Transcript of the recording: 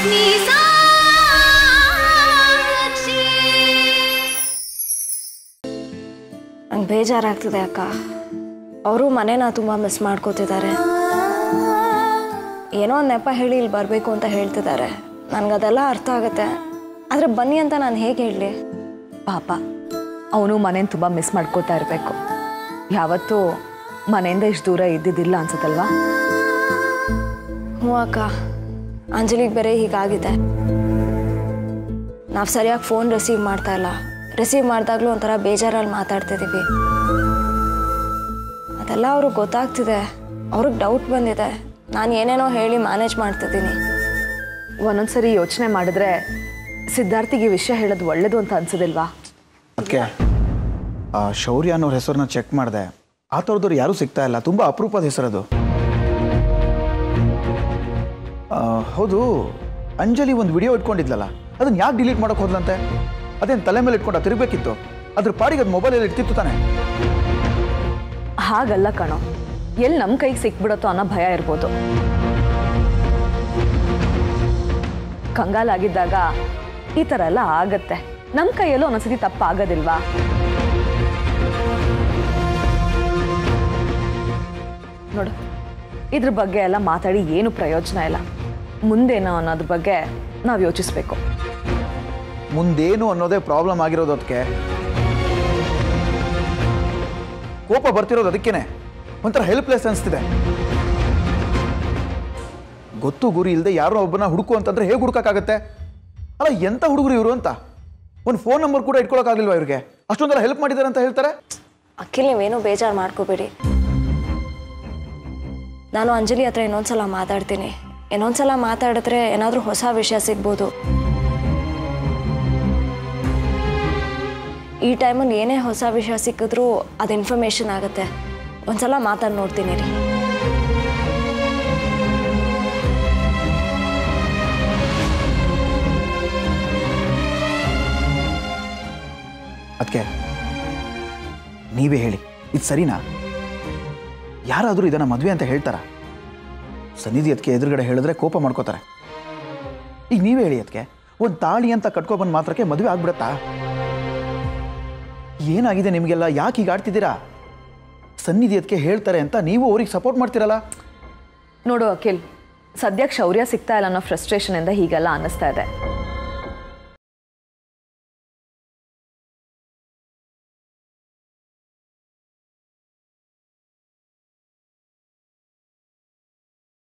ನಂಗೆ ಬೇಜಾರಾಗ್ತಿದೆ ಅಕ್ಕ ಅವರು ಮನೇನ ತುಂಬ ಮಿಸ್ ಮಾಡ್ಕೋತಿದ್ದಾರೆ ಏನೋ ಒಂದು ನೆಪ ಹೇಳಿ ಇಲ್ಲಿ ಬರಬೇಕು ಅಂತ ಹೇಳ್ತಿದ್ದಾರೆ ನನಗದೆಲ್ಲ ಅರ್ಥ ಆಗುತ್ತೆ ಆದರೆ ಬನ್ನಿ ಅಂತ ನಾನು ಹೇಗೆ ಹೇಳಲಿ ಪಾಪ ಅವನು ಮನೇನ ತುಂಬ ಮಿಸ್ ಮಾಡ್ಕೋತಾ ಇರಬೇಕು ಯಾವತ್ತೂ ಮನೆಯಿಂದ ಇಷ್ಟು ದೂರ ಇದ್ದಿದ್ದಿಲ್ಲ ಅನ್ಸುತ್ತಲ್ವಾ ಹ್ಞೂ ಅಕ್ಕ ಅಂಜಲಿಗೆ ಬೇರೆ ಹೀಗಾಗಿದೆ ನಾವು ಸರಿಯಾಗಿ ಫೋನ್ ರಿಸೀವ್ ಮಾಡ್ತಾ ಇಲ್ಲ ರಿಸೀವ್ ಮಾಡಿದಾಗಲೂ ಒಂಥರ ಬೇಜಾರಲ್ಲಿ ಮಾತಾಡ್ತಿದ್ದೀವಿ ಅದೆಲ್ಲ ಅವ್ರಿಗೆ ಗೊತ್ತಾಗ್ತಿದೆ ಅವ್ರಿಗೆ ಡೌಟ್ ಬಂದಿದೆ ನಾನು ಏನೇನೋ ಹೇಳಿ ಮ್ಯಾನೇಜ್ ಮಾಡ್ತಿದ್ದೀನಿ ಒಂದೊಂದ್ಸರಿ ಯೋಚನೆ ಮಾಡಿದ್ರೆ ಸಿದ್ಧಾರ್ಥಿಗೆ ಈ ವಿಷಯ ಹೇಳೋದು ಒಳ್ಳೇದು ಅಂತ ಅನ್ಸೋದಿಲ್ವಾ ಅದಕ್ಕೆ ಶೌರ್ಯ ಅನ್ನೋರ ಹೆಸರನ್ನ ಚೆಕ್ ಮಾಡಿದೆ ಆ ಥರದವ್ರು ಯಾರೂ ಸಿಗ್ತಾ ಇಲ್ಲ ತುಂಬ ಅಪರೂಪದ ಹೆಸರದು ಆ, ಹೌದು ಅಂಜಲಿ ಒಂದು ವಿಡಿಯೋ ಇಟ್ಕೊಂಡಿದ್ಲಲ್ಲ ಅದನ್ನ ಯಾಕೆ ಡಿಲೀಟ್ ಮಾಡೋಕೆ ಹೋದ್ಲಂತೆ ಅದೇನು ತಲೆ ಮೇಲೆ ಇಟ್ಕೊಂಡ ತಿರುಗಬೇಕಿತ್ತು ಅದ್ರ ಪಾಡಿಗೆ ಅದು ಮೊಬೈಲಲ್ಲಿ ಇರ್ತಿತ್ತು ತಾನೆ ಹಾಗಲ್ಲ ಕಣೋ ಎಲ್ಲಿ ನಮ್ಮ ಕೈಗೆ ಸಿಕ್ಬಿಡತ್ತೋ ಅನ್ನೋ ಭಯ ಇರ್ಬೋದು ಕಂಗಾಲಾಗಿದ್ದಾಗ ಈ ಥರ ಎಲ್ಲ ಆಗತ್ತೆ ನಮ್ಮ ಕೈಯಲ್ಲೂ ಒಂದೊಂದ್ಸತಿ ತಪ್ಪಾಗೋದಿಲ್ವಾ ನೋಡು ಇದ್ರ ಬಗ್ಗೆ ಎಲ್ಲ ಮಾತಾಡಿ ಏನು ಪ್ರಯೋಜನ ಇಲ್ಲ ಮುಂದೇನೋ ಅನ್ನೋದ್ರ ಬಗ್ಗೆ ನಾವು ಯೋಚಿಸ್ಬೇಕು ಮುಂದೇನು ಅನ್ನೋದೇ ಪ್ರಾಬ್ಲಮ್ ಆಗಿರೋದು ಅದಕ್ಕೆ ಕೋಪ ಬರ್ತಿರೋದು ಅದಕ್ಕೇನೆ ಒಂಥರ ಹೆಲ್ಪ್ಲೆಸ್ ಅನಿಸ್ತಿದೆ ಗೊತ್ತು ಗುರಿ ಇಲ್ಲದೆ ಯಾರೋ ಒಬ್ಬನ ಹುಡುಕು ಅಂತಂದ್ರೆ ಹೇಗೆ ಹುಡುಕಕ್ಕಾಗತ್ತೆ ಅಲ್ಲ ಎಂತ ಹುಡುಗರು ಇವರು ಅಂತ ಒಂದು ಫೋನ್ ನಂಬರ್ ಕೂಡ ಇಟ್ಕೊಳಕ್ಕಾಗಲಿಲ್ವಾ ಇವ್ರಿಗೆ ಅಷ್ಟೊಂದೆಲ್ಲ ಹೆಲ್ಪ್ ಮಾಡಿದ್ದಾರೆ ಅಂತ ಹೇಳ್ತಾರೆ ಅಕ್ಕಿಲ್ ನೀವೇನು ಬೇಜಾರು ಮಾಡ್ಕೋಬೇಡಿ ನಾನು ಅಂಜಲಿ ಹತ್ರ ಇನ್ನೊಂದ್ಸಲ ಮಾತಾಡ್ತೀನಿ ಇನ್ನೊಂದ್ಸಲ ಮಾತಾಡಿದ್ರೆ ಏನಾದರೂ ಹೊಸ ವಿಷಯ ಸಿಗ್ಬೋದು ಈ ಟೈಮಲ್ಲಿ ಏನೇ ಹೊಸ ವಿಷಯ ಸಿಕ್ಕಿದ್ರೂ ಅದು ಇನ್ಫಾರ್ಮೇಷನ್ ಆಗುತ್ತೆ ಒಂದ್ಸಲ ಮಾತಾಡಿ ನೋಡ್ತೀನಿ ರೀ ಅದಕ್ಕೆ ನೀವೇ ಹೇಳಿ ಇದು ಸರಿನಾ ಯಾರಾದರೂ ಇದನ್ನ ಮದುವೆ ಅಂತ ಹೇಳ್ತಾರ ಸನ್ನಿಧಿ ಅದಕ್ಕೆ ಎದುರುಗಡೆ ಹೇಳಿದ್ರೆ ಕೋಪ ಮಾಡ್ಕೋತಾರೆ ಈಗ ನೀವೇ ಹೇಳಿ ಅದಕ್ಕೆ ಒಂದು ತಾಳಿ ಅಂತ ಕಟ್ಕೊಬಂದು ಮಾತ್ರಕ್ಕೆ ಮದುವೆ ಆಗ್ಬಿಡತ್ತಾ ಏನಾಗಿದೆ ನಿಮಗೆಲ್ಲ ಯಾಕೆ ಈಗ ಆಡ್ತಿದ್ದೀರಾ ಸನ್ನಿಧಿ ಅದಕ್ಕೆ ಹೇಳ್ತಾರೆ ಅಂತ ನೀವು ಅವ್ರಿಗೆ ಸಪೋರ್ಟ್ ಮಾಡ್ತೀರಲ್ಲ ನೋಡು ಅಖಿಲ್ ಸದ್ಯಕ್ಕೆ ಶೌರ್ಯ ಸಿಗ್ತಾ ಇಲ್ಲ ಅನ್ನೋ ಫ್ರಸ್ಟ್ರೇಷನಿಂದ ಹೀಗೆಲ್ಲ ಅನ್ನಿಸ್ತಾ ಇದೆ